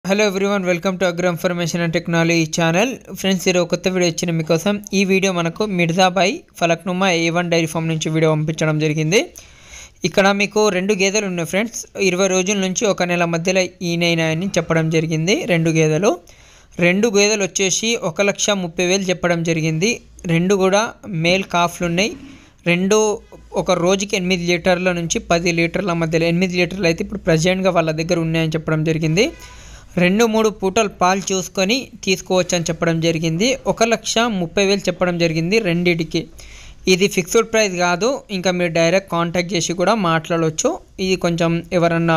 hello everyone welcome to agro information and technology channel friends ఈరోజు కొత్త video వచ్చిన మీకోసం ఈ వీడియో మనకు Mirzabai Falaknuma A one dairy farm నుంచి వీడియో పంపించడం జరిగింది ఇక్కడ మీకు రెండు గేదెలు ఉన్నాయి ఫ్రెండ్స్ ఇరవై రోజుల నుంచి ఒక నెల మధ్యలో ఈనైనాయని చెప్పడం జరిగింది రెండు గేదెలు రెండు గేదెలు వచ్చేసి ఒక లక్ష ముప్పై వేలు చెప్పడం జరిగింది రెండు కూడా మేల్ కాఫ్లు ఉన్నాయి రెండు ఒక రోజుకి ఎనిమిది లీటర్ల నుంచి పది లీటర్ల మధ్యలో ఎనిమిది లీటర్లు అయితే ఇప్పుడు ప్రజెంట్గా వాళ్ళ దగ్గర ఉన్నాయని చెప్పడం జరిగింది రెండు మూడు పూటలు పాలు చూసుకొని తీసుకోవచ్చు అని చెప్పడం జరిగింది ఒక లక్ష ముప్పై వేలు చెప్పడం జరిగింది రెండిటికి ఇది ఫిక్స్డ్ ప్రైస్ కాదు ఇంకా మీరు డైరెక్ట్ కాంటాక్ట్ చేసి కూడా మాట్లాడవచ్చు ఇది కొంచెం ఎవరన్నా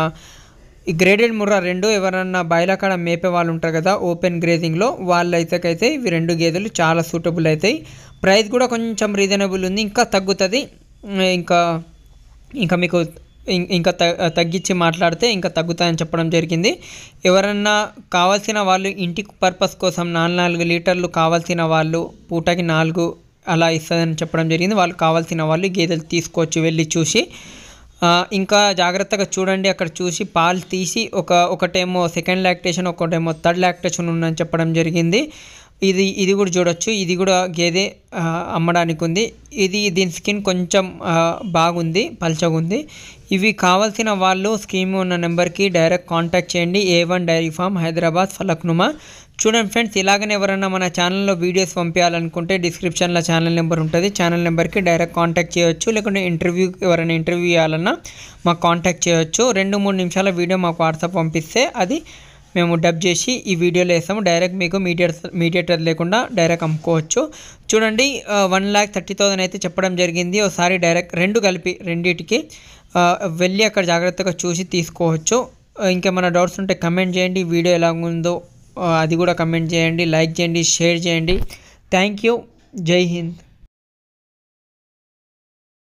ఈ గ్రేడెడ్ ముర్రా రెండు ఎవరన్నా బయలకాడ మేపే వాళ్ళు ఉంటారు కదా ఓపెన్ గ్రేజింగ్లో వాళ్ళైతేకైతే ఇవి రెండు గేదెలు చాలా సూటబుల్ అవుతాయి ప్రైస్ కూడా కొంచెం రీజనబుల్ ఉంది ఇంకా తగ్గుతుంది ఇంకా ఇంకా మీకు ఇం- ఇంకా త తగ్గించి మాట్లాడితే ఇంకా తగ్గుతాయని చెప్పడం జరిగింది ఎవరన్నా కావాల్సిన వాళ్ళు ఇంటి పర్పస్ కోసం నాలుగు నాలుగు లీటర్లు కావాల్సిన వాళ్ళు పూటకి నాలుగు అలా ఇస్తుందని చెప్పడం జరిగింది వాళ్ళు కావాల్సిన వాళ్ళు ఈ గేదెలు తీసుకోవచ్చు వెళ్ళి చూసి ఆ, ఇంకా జాగ్రత్తగా చూడండి అక్కడ చూసి పాలు తీసి ఒక ఒకటేమో సెకండ్ లాక్టేషన్ ఒకటేమో థర్డ్ లాక్టేషన్ ఉందని చెప్పడం జరిగింది ఇది ఇది కూడా చూడొచ్చు ఇది కూడా గేదె ఆ, అమ్మడానికి ఉంది ఇది దీని స్కిన్ కొంచెం ఆ, బాగుంది పల్చగా ఉంది ఇవి కావాల్సిన వాళ్ళు స్కీమ్ ఉన్న నెంబర్కి డైరెక్ట్ కాంటాక్ట్ చేయండి A one dairy farm Hyderabad Falaknuma చూడండి ఫ్రెండ్స్ ఇలాగనే ఎవరైనా మన ఛానల్లో వీడియోస్ పంపించాలనుకుంటే డిస్క్రిప్షన్లో ఛానల్ నెంబర్ ఉంటుంది ఛానల్ నెంబర్కి డైరెక్ట్ కాంటాక్ట్ చేయొచ్చు లేకుంటే ఇంటర్వ్యూ ఎవరైనా ఇంటర్వ్యూ చేయాలన్నా మాకు కాంటాక్ట్ చేయొచ్చు రెండు మూడు నిమిషాల వీడియో మాకు వాట్సాప్ పంపిస్తే అది మేము డబ్ చేసి ఈ వీడియోలో వేస్తాము డైరెక్ట్ మీకు మీడియేటర్ మీడియేటర్ లేకుండా డైరెక్ట్ అమ్ముకోవచ్చు చూడండి వన్ ల్యాక్ థర్టీ థౌసండ్ అయితే చెప్పడం జరిగింది ఒకసారి డైరెక్ట్ రెండు కలిపి రెండింటికి ఆ, వెళ్ళి అక్కడ జాగ్రత్తగా చూసి తీసుకోవచ్చు ఆ, ఇంకేమైనా డౌట్స్ ఉంటే కమెంట్ చేయండి వీడియో ఎలా ఉందో ఆ, అది కూడా కమెంట్ చేయండి లైక్ చేయండి షేర్ చేయండి థ్యాంక్ యూ జై హింద్